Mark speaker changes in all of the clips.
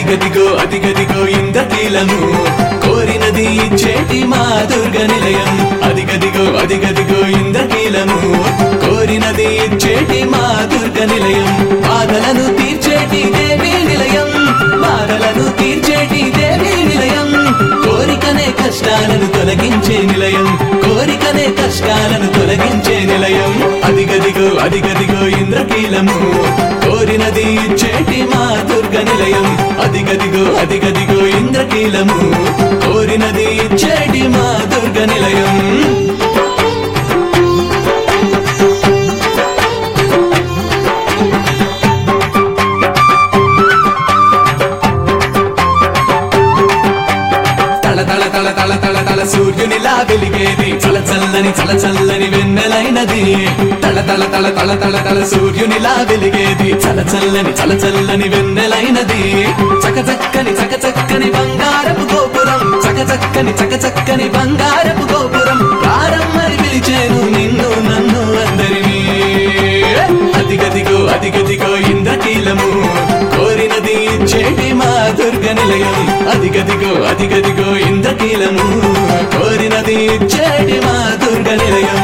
Speaker 1: అదిగదిగో అదిగదిగో ఇంద్రకీలము కోరినది ఇచ్చేటి మా దుర్గ నిలయం అదిగదిగో అదిగదిగో ఇంద్రకీలము కోరినది ఇచ్చేటి మా దుర్గ నిలయం బాధలను తీర్చేటి దేవి నిలయం బాధలను తీర్చేటి దేవి నిలయం కోరికనే కష్టాలను తొలగించే నిలయం కోరికనే కష్టాలను తొలగించే నిలయం అదిగదిగో అదిగదిగో ఇంద్రకీలము కోరినది ఇచ్చేటి మా దుర్గ నిలయం అదిగదిగో అదిగదిగో ఇంద్రకీలము కోరినది ఇచ్చేటి మా దుర్గ నిలయం తల తల తల తల తల తల సూర్యునిలా వెలిగేది చల చల్లని చల చల్లని వెన్నెలైనది తల తల తల తల తల తల సూర్యునిలా వెలిగేది చల చల్లని చల చల్లని వెన్నెలైనది చక చక్కని చక చక్కని బంగారపు గోపురం చక చక్కని చక చక్కని బంగారపు గోపురం ప్రారంభని పిలిచేను నిన్ను నన్ను అందరినీ అదిగదిగో అదిగదిగో ఇంద్రకీలము కోరినది ఇచ్చేటి మా దుర్గ నిలయం అదిగదిగో అదిగదిగో ఇంద్రకీలము కోరినది ఇచ్చేటి మా దుర్గ నిలయం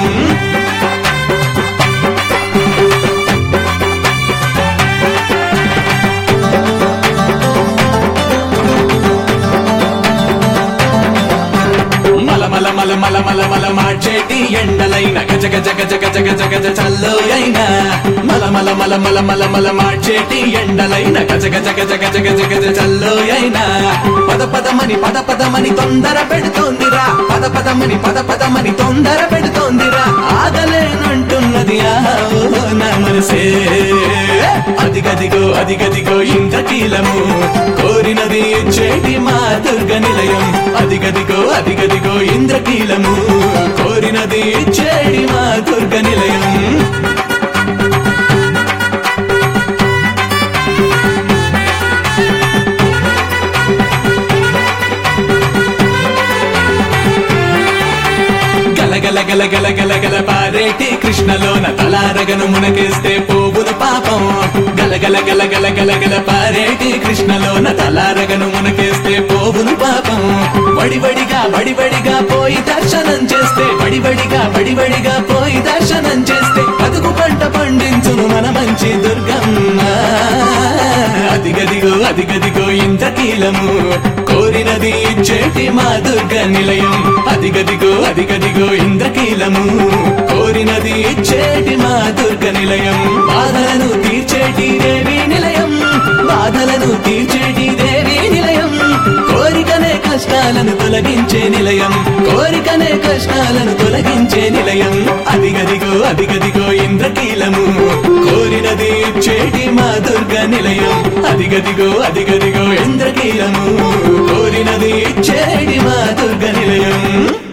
Speaker 1: మల మల మల మల మల మల మార్చేటి ఎండలైన గజ గజ గజ గజ గజ గజ చల్లోయైన మల మల మల మల మల మల మార్చేటి ఎండలైన గజ గజ గజ గజ గజ గజ చల్లోయైన పద పదమని పద పదమని తొందర పెడుతోందిరా పద పదమని పద పదమని తొందర పెడుతోందిరా ఆగలేనంటున్నది ఆహా ఓ నా మనసే అదిగదిగో అదిగదిగో ఇంద్రకీలము కోరినది ఇచ్చేటి మా దుర్గ నిలయం అదిగదిగో అదిగదిగో ఇంద్రకీలము కోరినది ఇచ్చేటి మా దుర్గ నిలయం గలగల గల గల గల గల పారేటి కృష్ణలోన తలారగను మునకేస్తే పోవును పాపం గలగల గల గల గల గల పారేటి కృష్ణలోన తలారగను మునకేస్తే పోవును పాపం వడివడిగా వడివడిగా పోయి దర్శనం చేస్తే వడివడిగా వడివడిగా పోయి దర్శనం చేస్తే బతుకు పంట పండించును మన మంచి దుర్గమ్మ అదిగదిగో అదిగదిగో ఇంద్రకీలము కోరినది ఇచ్చేటి మా దుర్గ నిలయం అదిగదిగో అదిగదిగో ఇంద్రకీలము కోరినది ఇచ్చేటి మా దుర్గ నిలయం బాధలను తీర్చేటి దేవి నిలయం బాధలను తీర్చేటి దేవి నిలయం కోరికనే కష్టాలను తొలగించే నిలయం కోరికనే కష్టాలను తొలగించే నిలయం అదిగదిగో అదిగదిగో ఇంద్రకీలము కోరినది ఇచ్చేటి మా దుర్గ నిలయం అదిగదిగో అదిగదిగో ఇంద్రకీలము కోరినది ఇచ్చేటి మా దుర్గ నిలయం